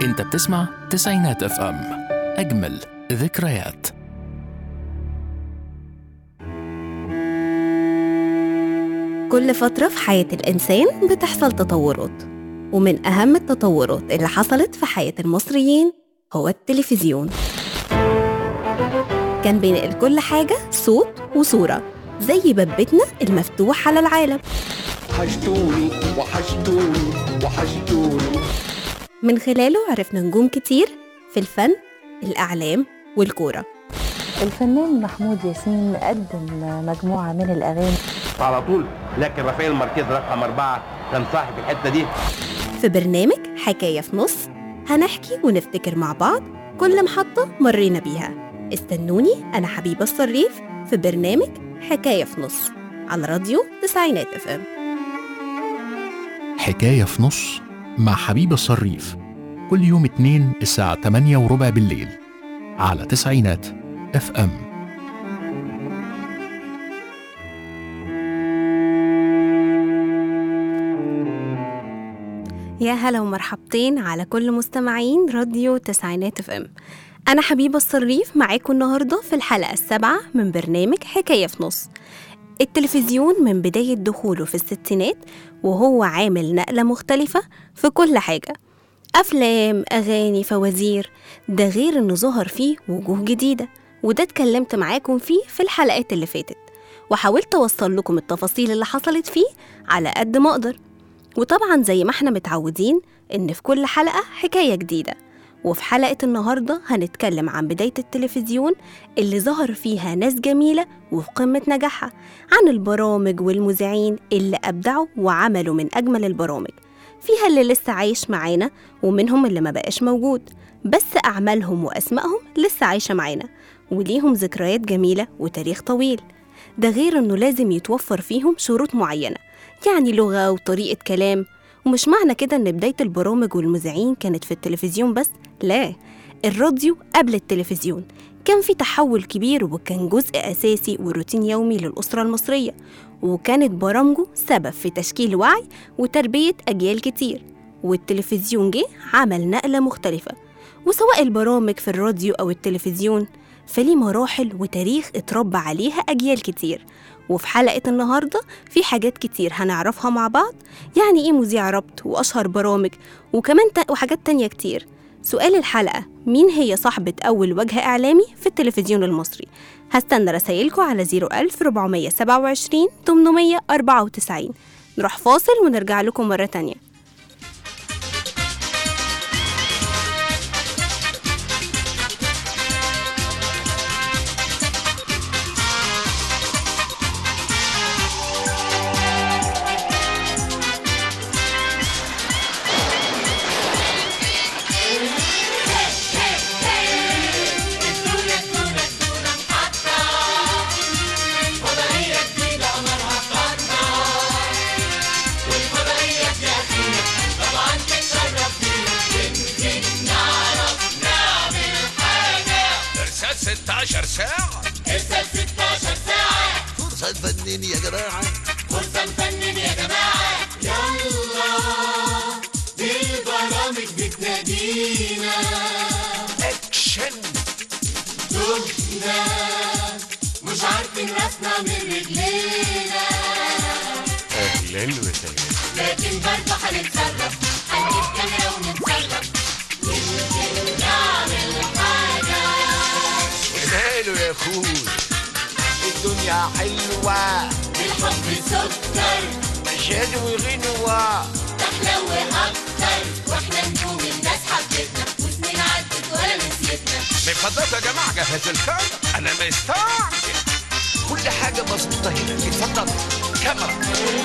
انت بتسمع تسعينات اف ام اجمل ذكريات كل فترة في حياة الإنسان بتحصل تطورات ومن أهم التطورات اللي حصلت في حياة المصريين هو التلفزيون كان بينقل كل حاجة صوت وصورة زي بابتنا المفتوح على العالم وحشتوني وحشتوني وحشتوني من خلاله عرفنا نجوم كتير في الفن الإعلام والكورة الفنان محمود ياسين قدم مجموعة من الأغاني على طول لكن رافائيل ماركيز رقم أربعة كان صاحب الحتة دي في برنامج حكاية في نص هنحكي ونفتكر مع بعض كل محطة مرينا بيها استنوني أنا حبيبة الصريف في برنامج حكاية في نص على راديو تسعينات اف ام حكاية في نص مع حبيب الصريف كل يوم اتنين الساعة 8 وربع بالليل على تسعينات اف ام يا هلا ومرحبتين على كل مستمعين راديو تسعينات اف ام أنا حبيبة الصريف معاكم النهاردة في الحلقة السابعة من برنامج حكاية في نص التلفزيون من بداية دخوله في الستينات وهو عامل نقلة مختلفة في كل حاجة أفلام أغاني فوازير ده غير إنه ظهر فيه وجوه جديدة وده اتكلمت معاكم فيه في الحلقات اللي فاتت وحاولت أوصل لكم التفاصيل اللي حصلت فيه على قد ما أقدر وطبعا زي ما احنا متعودين إن في كل حلقة حكاية جديدة وفي حلقة النهاردة هنتكلم عن بداية التلفزيون اللي ظهر فيها ناس جميلة وفي قمة نجاحها عن البرامج والمذيعين اللي أبدعوا وعملوا من أجمل البرامج فيها اللي لسه عايش معانا ومنهم اللي ما بقاش موجود بس أعمالهم وأسمائهم لسه عايشة معانا وليهم ذكريات جميلة وتاريخ طويل ده غير إنه لازم يتوفر فيهم شروط معينة يعني لغة وطريقة كلام ومش معنى كده إن بداية البرامج والمذيعين كانت في التلفزيون بس لا الراديو قبل التلفزيون كان في تحول كبير وكان جزء أساسي وروتين يومي للأسرة المصرية وكانت برامجه سبب في تشكيل وعي وتربية أجيال كتير والتلفزيون جه عمل نقلة مختلفة وسواء البرامج في الراديو أو التلفزيون فليه مراحل وتاريخ اتربى عليها أجيال كتير وفي حلقة النهاردة في حاجات كتير هنعرفها مع بعض يعني إيه مذيع ربط وأشهر برامج وكمان تا وحاجات تانية كتير سؤال الحلقة مين هي صاحبة أول وجه إعلامي في التلفزيون المصري؟ هستنى رسايلكم على 01427 894 نروح فاصل ونرجع لكم مرة تانية ارسال 16 ساعة ارسل 16 ساعة فرصة فنين يا جماعة فرصة نفنن يا جماعة يلا دي البرامج بتنادينا اكشن تهنا مش عارفين راسنا من رجلينا اهلا وسهلا لكن برضه هنتصرف هنجيب كاميرا ونتصرف يمكن نعمل حاجة ماله يا اخوي الدنيا حلوة بالحب سكر مشاهد وغنوة تحلو أكتر واحنا نجوم الناس حبتنا وسنين عدت ولا نسيتنا من فضلكم يا جماعة جهز الكاميرا أنا مستعجل كل حاجة مظبوطة هنا اتفضل كاميرا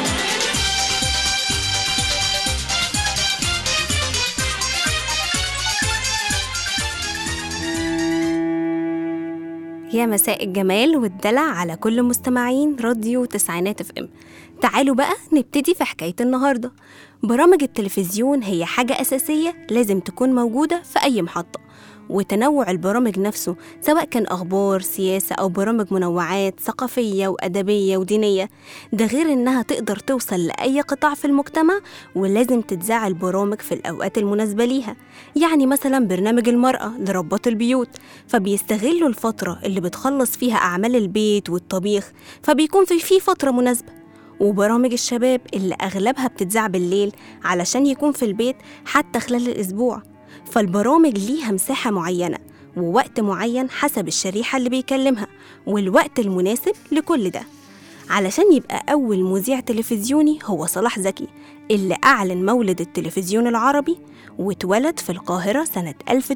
يا مساء الجمال والدلع على كل مستمعين راديو تسعينات اف ام تعالوا بقى نبتدي في حكاية النهاردة برامج التلفزيون هي حاجة أساسية لازم تكون موجودة في أي محطة وتنوع البرامج نفسه سواء كان أخبار سياسة أو برامج منوعات ثقافية وأدبية ودينية ده غير إنها تقدر توصل لأي قطاع في المجتمع ولازم تتذاع البرامج في الأوقات المناسبة ليها يعني مثلا برنامج المرأة لربات البيوت فبيستغلوا الفترة اللي بتخلص فيها أعمال البيت والطبيخ فبيكون في في فترة مناسبة وبرامج الشباب اللي أغلبها بتتذاع بالليل علشان يكون في البيت حتى خلال الأسبوع فالبرامج ليها مساحة معينة ووقت معين حسب الشريحة اللي بيكلمها والوقت المناسب لكل ده علشان يبقى أول مذيع تلفزيوني هو صلاح زكي اللي أعلن مولد التلفزيون العربي واتولد في القاهرة سنة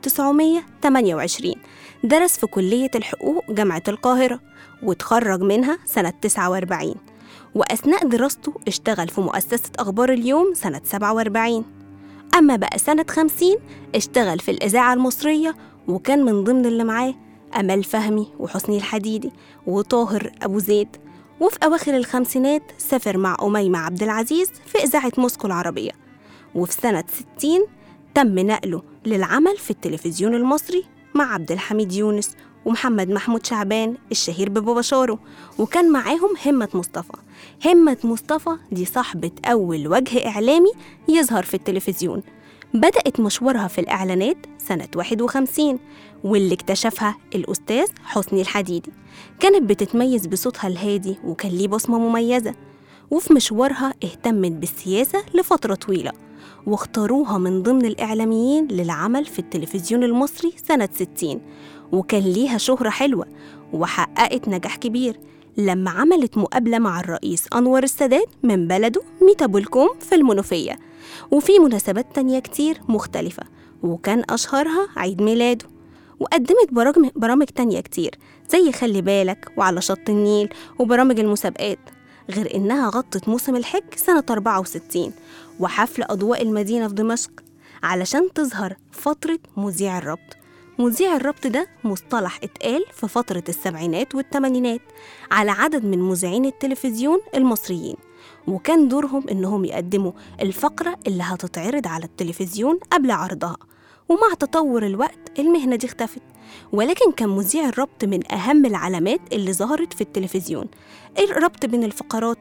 1928 درس في كلية الحقوق جامعة القاهرة وتخرج منها سنة 49 وأثناء دراسته اشتغل في مؤسسة أخبار اليوم سنة 47 أما بقى سنة 50 اشتغل في الإذاعة المصرية وكان من ضمن اللي معاه أمل فهمي وحسني الحديدي وطاهر أبو زيد وفي أواخر الخمسينات سافر مع أميمة عبد العزيز في إذاعة موسكو العربية وفي سنة 60 تم نقله للعمل في التلفزيون المصري مع عبد الحميد يونس ومحمد محمود شعبان الشهير ببابا شارو وكان معاهم همة مصطفى همة مصطفى دي صاحبة أول وجه إعلامي يظهر في التلفزيون بدأت مشوارها في الإعلانات سنة 51 واللي اكتشفها الأستاذ حسني الحديدي كانت بتتميز بصوتها الهادي وكان ليه بصمة مميزة وفي مشوارها اهتمت بالسياسة لفترة طويلة واختاروها من ضمن الإعلاميين للعمل في التلفزيون المصري سنة 60 وكان ليها شهرة حلوة وحققت نجاح كبير لما عملت مقابلة مع الرئيس أنور السادات من بلده ميتا بولكوم في المنوفية وفي مناسبات تانية كتير مختلفة وكان أشهرها عيد ميلاده وقدمت برامج, برامج تانية كتير زي خلي بالك وعلى شط النيل وبرامج المسابقات غير إنها غطت موسم الحج سنة 64 وحفل أضواء المدينة في دمشق علشان تظهر فترة مذيع الربط مذيع الربط ده مصطلح اتقال في فترة السبعينات والثمانينات على عدد من مذيعين التلفزيون المصريين وكان دورهم إنهم يقدموا الفقرة اللي هتتعرض على التلفزيون قبل عرضها ومع تطور الوقت المهنة دي اختفت ولكن كان مذيع الربط من أهم العلامات اللي ظهرت في التلفزيون الربط بين الفقرات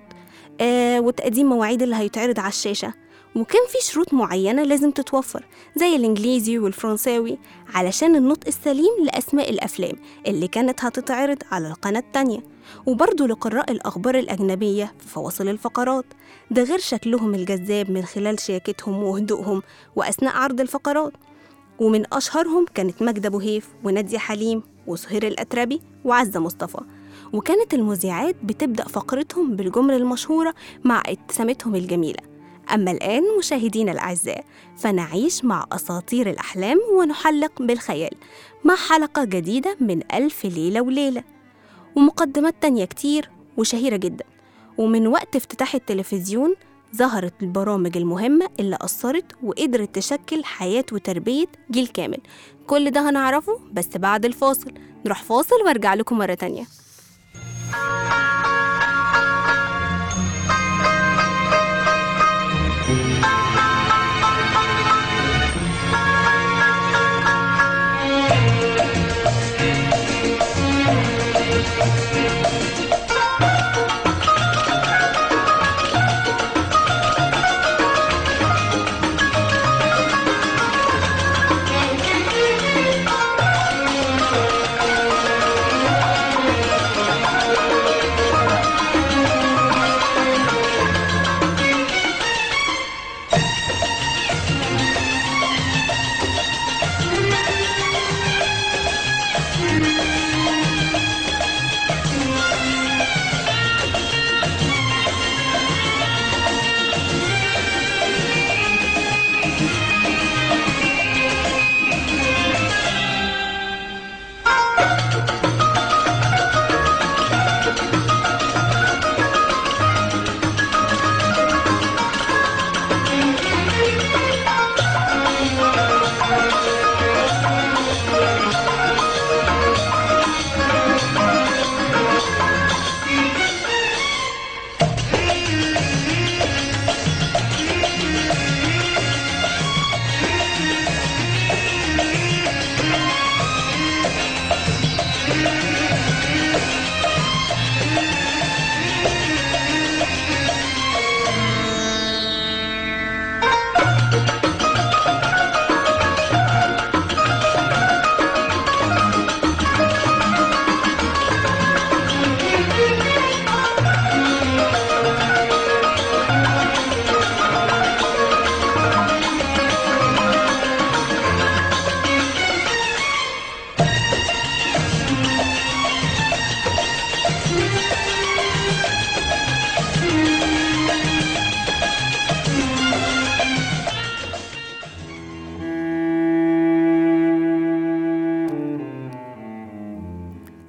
آه وتقديم مواعيد اللي هيتعرض على الشاشة وكان في شروط معينة لازم تتوفر زي الإنجليزي والفرنساوي علشان النطق السليم لأسماء الأفلام اللي كانت هتتعرض على القناة التانية وبرضه لقراء الأخبار الأجنبية في فواصل الفقرات ده غير شكلهم الجذاب من خلال شياكتهم وهدوءهم وأثناء عرض الفقرات ومن أشهرهم كانت ماجدة أبو هيف ونادية حليم وسهير الأتربي وعزة مصطفى وكانت المذيعات بتبدأ فقرتهم بالجمل المشهورة مع ابتسامتهم الجميلة أما الآن مشاهدينا الأعزاء فنعيش مع أساطير الأحلام ونحلق بالخيال مع حلقة جديدة من ألف ليلة وليلة ومقدمات تانية كتير وشهيرة جدا ومن وقت افتتاح التلفزيون ظهرت البرامج المهمة اللي أثرت وقدرت تشكل حياة وتربية جيل كامل كل ده هنعرفه بس بعد الفاصل نروح فاصل وارجع لكم مرة تانية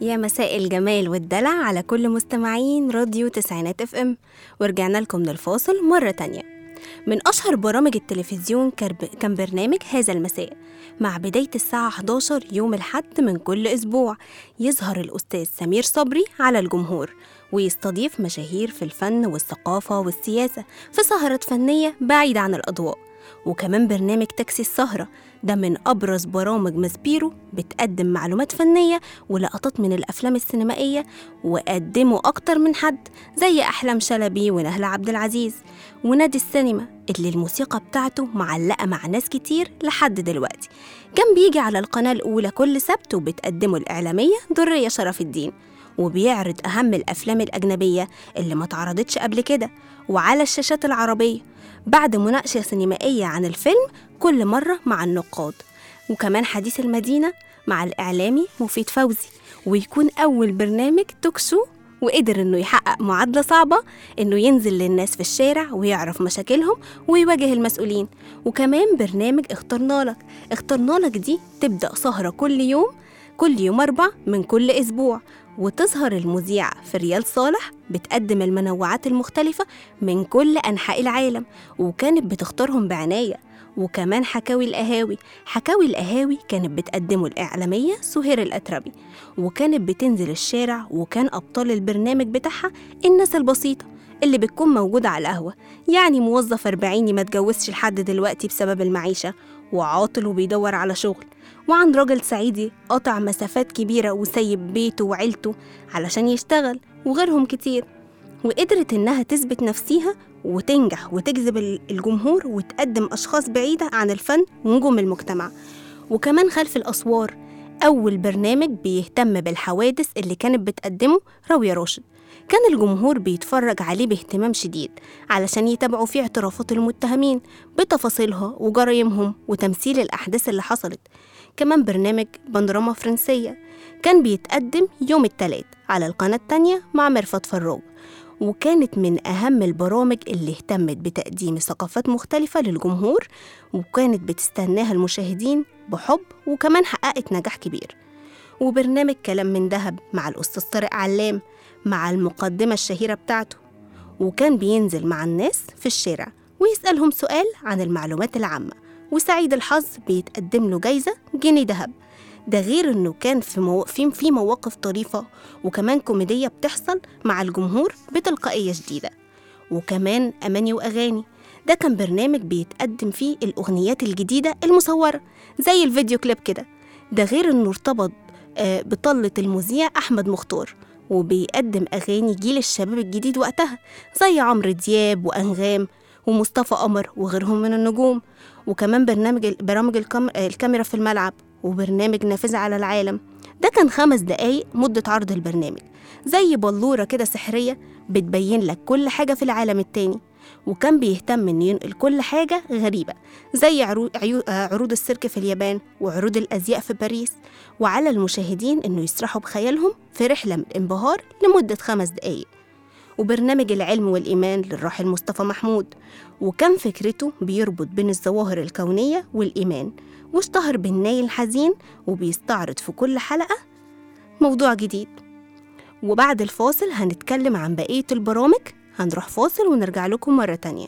يا مساء الجمال والدلع على كل مستمعين راديو تسعينات اف ام ورجعنا لكم من الفاصل مرة تانية من أشهر برامج التلفزيون كرب- كان برنامج هذا المساء مع بداية الساعة 11 يوم الحد من كل أسبوع يظهر الأستاذ سمير صبري على الجمهور ويستضيف مشاهير في الفن والثقافة والسياسة في سهرة فنية بعيدة عن الأضواء وكمان برنامج تاكسي السهرة ده من أبرز برامج ماسبيرو بتقدم معلومات فنية ولقطات من الأفلام السينمائية وقدموا أكتر من حد زي أحلام شلبي ونهلة عبد العزيز ونادي السينما اللي الموسيقى بتاعته معلقة مع ناس كتير لحد دلوقتي كان بيجي على القناة الأولى كل سبت وبتقدمه الإعلامية درية شرف الدين وبيعرض أهم الأفلام الأجنبية اللي ما اتعرضتش قبل كده وعلى الشاشات العربية بعد مناقشة سينمائية عن الفيلم كل مرة مع النقاد وكمان حديث المدينة مع الإعلامي مفيد فوزي ويكون أول برنامج توك شو وقدر إنه يحقق معادلة صعبة إنه ينزل للناس في الشارع ويعرف مشاكلهم ويواجه المسؤولين وكمان برنامج اخترنا لك اخترنا لك دي تبدأ سهرة كل يوم كل يوم أربع من كل أسبوع وتظهر المذيعة في ريال صالح بتقدم المنوعات المختلفة من كل أنحاء العالم وكانت بتختارهم بعناية وكمان حكاوي القهاوي حكاوي القهاوي كانت بتقدمه الإعلامية سهير الأتربي وكانت بتنزل الشارع وكان أبطال البرنامج بتاعها الناس البسيطة اللي بتكون موجودة على القهوة يعني موظف أربعيني ما اتجوزش لحد دلوقتي بسبب المعيشة وعاطل وبيدور على شغل وعن راجل صعيدي قطع مسافات كبيرة وسايب بيته وعيلته علشان يشتغل وغيرهم كتير وقدرت إنها تثبت نفسيها وتنجح وتجذب ال- الجمهور وتقدم أشخاص بعيدة عن الفن ونجوم المجتمع وكمان خلف الأسوار أول برنامج بيهتم بالحوادث اللي كانت بتقدمه راوية راشد كان الجمهور بيتفرج عليه باهتمام شديد علشان يتابعوا فيه اعترافات المتهمين بتفاصيلها وجرايمهم وتمثيل الأحداث اللي حصلت كمان برنامج بانوراما فرنسية كان بيتقدم يوم التلات على القناة التانية مع ميرفت فراج وكانت من أهم البرامج اللي اهتمت بتقديم ثقافات مختلفة للجمهور وكانت بتستناها المشاهدين بحب وكمان حققت نجاح كبير وبرنامج كلام من ذهب مع الأستاذ طارق علام مع المقدمة الشهيرة بتاعته وكان بينزل مع الناس في الشارع ويسألهم سؤال عن المعلومات العامة وسعيد الحظ بيتقدم له جايزة جنيه ذهب ده غير انه كان في مو... في في مواقف طريفة وكمان كوميدية بتحصل مع الجمهور بتلقائية شديدة وكمان أماني وأغاني ده كان برنامج بيتقدم فيه الأغنيات الجديدة المصورة زي الفيديو كليب كده ده غير انه ارتبط آه، بطلة المذيع أحمد مختار وبيقدم أغاني جيل الشباب الجديد وقتها زي عمرو دياب وأنغام ومصطفى قمر وغيرهم من النجوم وكمان برنامج برامج الكام- الكاميرا في الملعب وبرنامج نافذة على العالم ده كان خمس دقايق مدة عرض البرنامج زي بلورة كده سحرية بتبين لك كل حاجة في العالم التاني وكان بيهتم إنه ينقل كل حاجة غريبة زي عرو- عيو- آه، عروض السيرك في اليابان وعروض الأزياء في باريس وعلى المشاهدين إنه يسرحوا بخيالهم في رحلة من الانبهار لمدة خمس دقايق وبرنامج العلم والإيمان للراحل مصطفى محمود وكان فكرته بيربط بين الظواهر الكونية والإيمان واشتهر بالناي الحزين وبيستعرض في كل حلقة موضوع جديد وبعد الفاصل هنتكلم عن بقية البرامج هنروح فاصل ونرجع لكم مرة تانية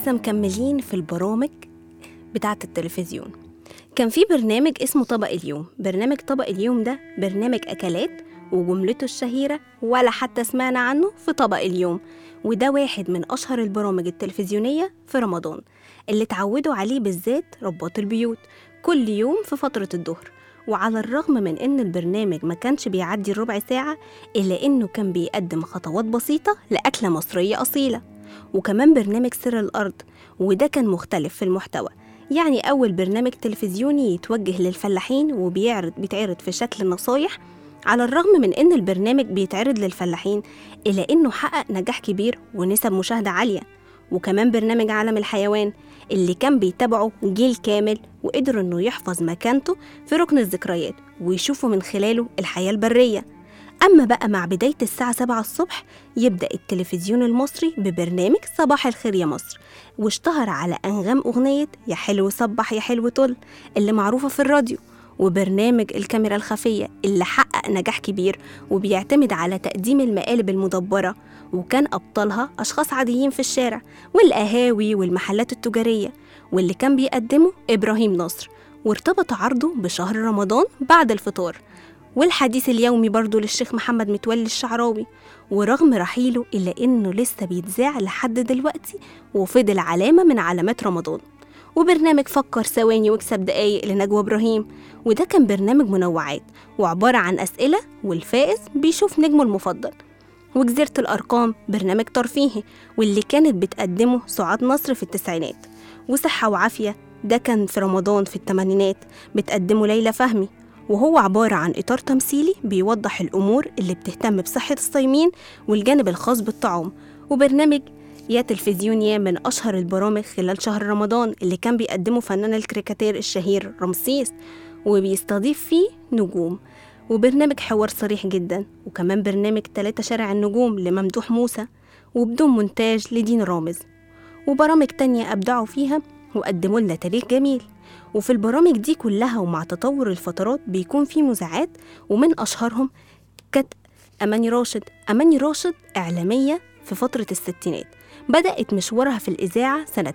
ولسه مكملين في البرامج بتاعة التلفزيون كان في برنامج اسمه طبق اليوم برنامج طبق اليوم ده برنامج أكلات وجملته الشهيرة ولا حتى سمعنا عنه في طبق اليوم وده واحد من أشهر البرامج التلفزيونية في رمضان اللي اتعودوا عليه بالذات رباط البيوت كل يوم في فترة الظهر وعلى الرغم من إن البرنامج ما كانش بيعدي الربع ساعة إلا إنه كان بيقدم خطوات بسيطة لأكلة مصرية أصيلة وكمان برنامج سر الأرض وده كان مختلف في المحتوى يعني أول برنامج تلفزيوني يتوجه للفلاحين وبيعرض بيتعرض في شكل نصايح على الرغم من إن البرنامج بيتعرض للفلاحين إلا إنه حقق نجاح كبير ونسب مشاهدة عالية وكمان برنامج عالم الحيوان اللي كان بيتابعه جيل كامل وقدر إنه يحفظ مكانته في ركن الذكريات ويشوفوا من خلاله الحياة البرية أما بقى مع بداية الساعة 7 الصبح يبدأ التلفزيون المصري ببرنامج صباح الخير يا مصر واشتهر على أنغام أغنية يا حلو صبح يا حلو طل اللي معروفة في الراديو وبرنامج الكاميرا الخفية اللي حقق نجاح كبير وبيعتمد على تقديم المقالب المدبرة وكان أبطالها أشخاص عاديين في الشارع والقهاوي والمحلات التجارية واللي كان بيقدمه إبراهيم نصر وارتبط عرضه بشهر رمضان بعد الفطار والحديث اليومي برضه للشيخ محمد متولي الشعراوي ورغم رحيله إلا إنه لسه بيتذاع لحد دلوقتي وفضل علامة من علامات رمضان وبرنامج فكر ثواني واكسب دقايق لنجوى إبراهيم وده كان برنامج منوعات وعبارة عن أسئلة والفائز بيشوف نجمه المفضل وجزيرة الأرقام برنامج ترفيهي واللي كانت بتقدمه سعاد نصر في التسعينات وصحة وعافية ده كان في رمضان في الثمانينات بتقدمه ليلى فهمي وهو عبارة عن إطار تمثيلي بيوضح الأمور اللي بتهتم بصحة الصايمين والجانب الخاص بالطعام وبرنامج يا تلفزيون يا من أشهر البرامج خلال شهر رمضان اللي كان بيقدمه فنان الكريكاتير الشهير رمسيس وبيستضيف فيه نجوم وبرنامج حوار صريح جدا وكمان برنامج تلاتة شارع النجوم لممدوح موسى وبدون مونتاج لدين رامز وبرامج تانية أبدعوا فيها وقدموا لنا تاريخ جميل وفي البرامج دي كلها ومع تطور الفترات بيكون في مذاعات ومن أشهرهم كانت أماني راشد أماني راشد إعلامية في فترة الستينات بدأت مشوارها في الإذاعة سنة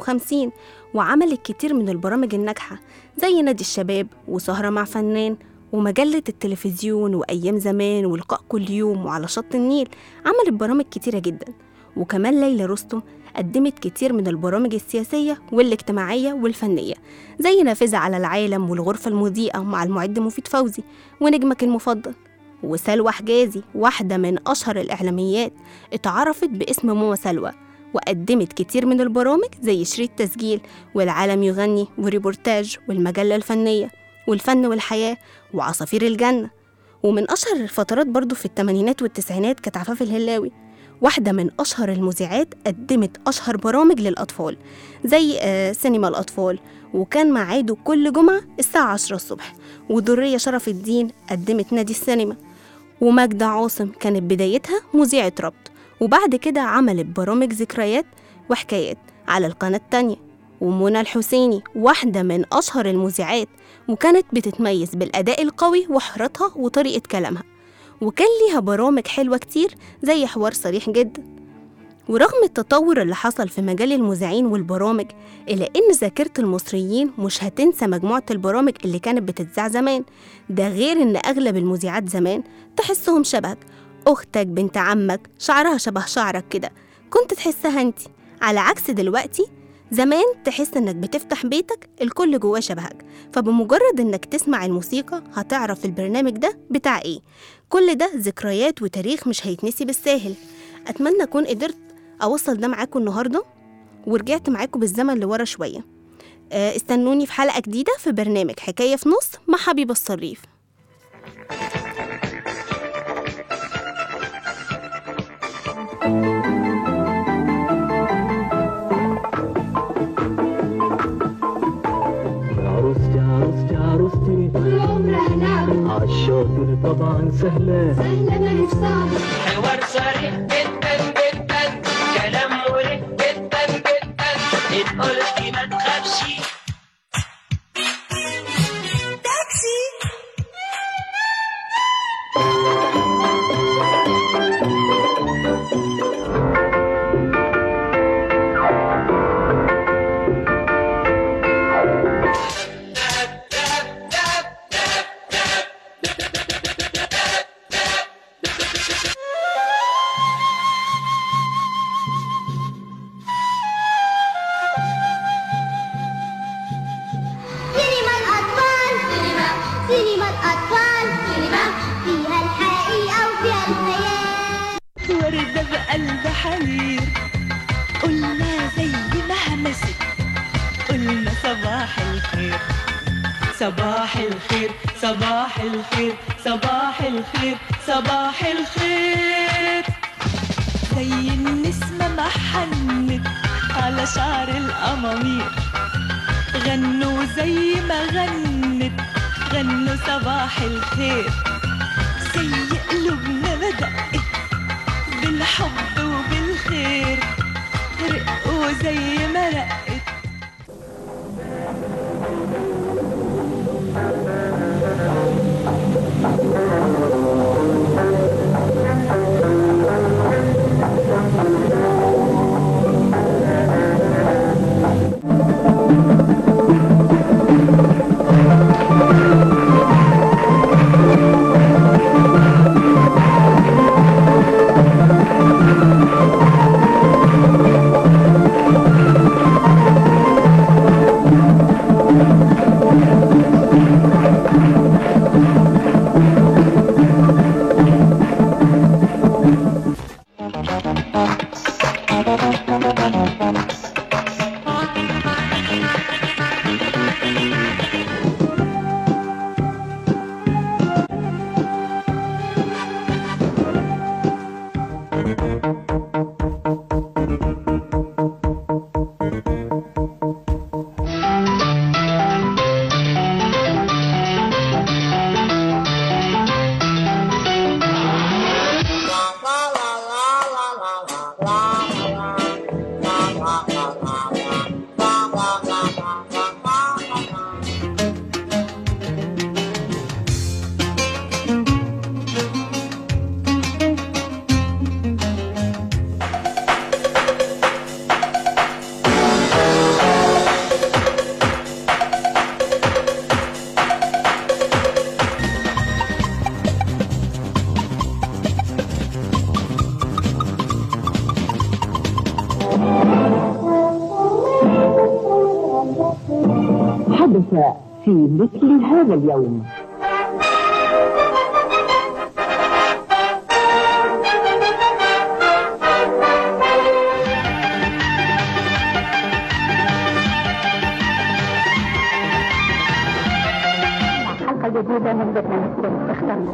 58 وعملت كتير من البرامج الناجحة زي نادي الشباب وسهرة مع فنان ومجلة التلفزيون وأيام زمان ولقاء كل يوم وعلى شط النيل عملت برامج كتيرة جدا وكمان ليلى رستم قدمت كتير من البرامج السياسية والاجتماعية والفنية زي نافذة على العالم والغرفة المضيئة مع المعد مفيد فوزي ونجمك المفضل وسلوى حجازي واحدة من أشهر الإعلاميات اتعرفت باسم ماما سلوى وقدمت كتير من البرامج زي شريط تسجيل والعالم يغني وريبورتاج والمجلة الفنية والفن والحياة وعصافير الجنة ومن أشهر الفترات برضو في الثمانينات والتسعينات كانت عفاف الهلاوي واحدة من أشهر المذيعات قدمت أشهر برامج للأطفال زي آه، سينما الأطفال وكان ميعاده كل جمعة الساعة 10 الصبح ودرية شرف الدين قدمت نادي السينما وماجدة عاصم كانت بدايتها مذيعة ربط وبعد كده عملت برامج ذكريات وحكايات على القناة التانية ومنى الحسيني واحدة من أشهر المذيعات وكانت بتتميز بالأداء القوي وحرتها وطريقة كلامها وكان ليها برامج حلوة كتير زي حوار صريح جدا ورغم التطور اللي حصل في مجال المذيعين والبرامج إلا إن ذاكرة المصريين مش هتنسى مجموعة البرامج اللي كانت بتتذاع زمان ده غير إن أغلب المذيعات زمان تحسهم شبهك أختك بنت عمك شعرها شبه شعرك كده كنت تحسها انت على عكس دلوقتي زمان تحس انك بتفتح بيتك الكل جواه شبهك فبمجرد انك تسمع الموسيقى هتعرف البرنامج ده بتاع ايه كل ده ذكريات وتاريخ مش هيتنسي بالساهل اتمنى اكون قدرت اوصل ده معاكم النهارده ورجعت معاكم بالزمن لورا شويه آه، استنوني في حلقه جديده في برنامج حكايه في نص مع حبيب الصريف عروستي عروستي عروستي طول عمرها نعمة عالشاطر طبعا سهلة سهلة ما هيش صعبة حوار صريح جدا جدا كلام مريح جدا جدا إن قلت ما تخافش صباح الخير صباح الخير صباح الخير صباح الخير زي النسمة ما حنت على شعر القمامير غنوا زي ما غنت غنوا صباح الخير زي قلوبنا ما دقت بالحب وبالخير رقوا زي ما رقت حدث في مثل هذا اليوم حلقة جديدة من برنامجكم اخترنا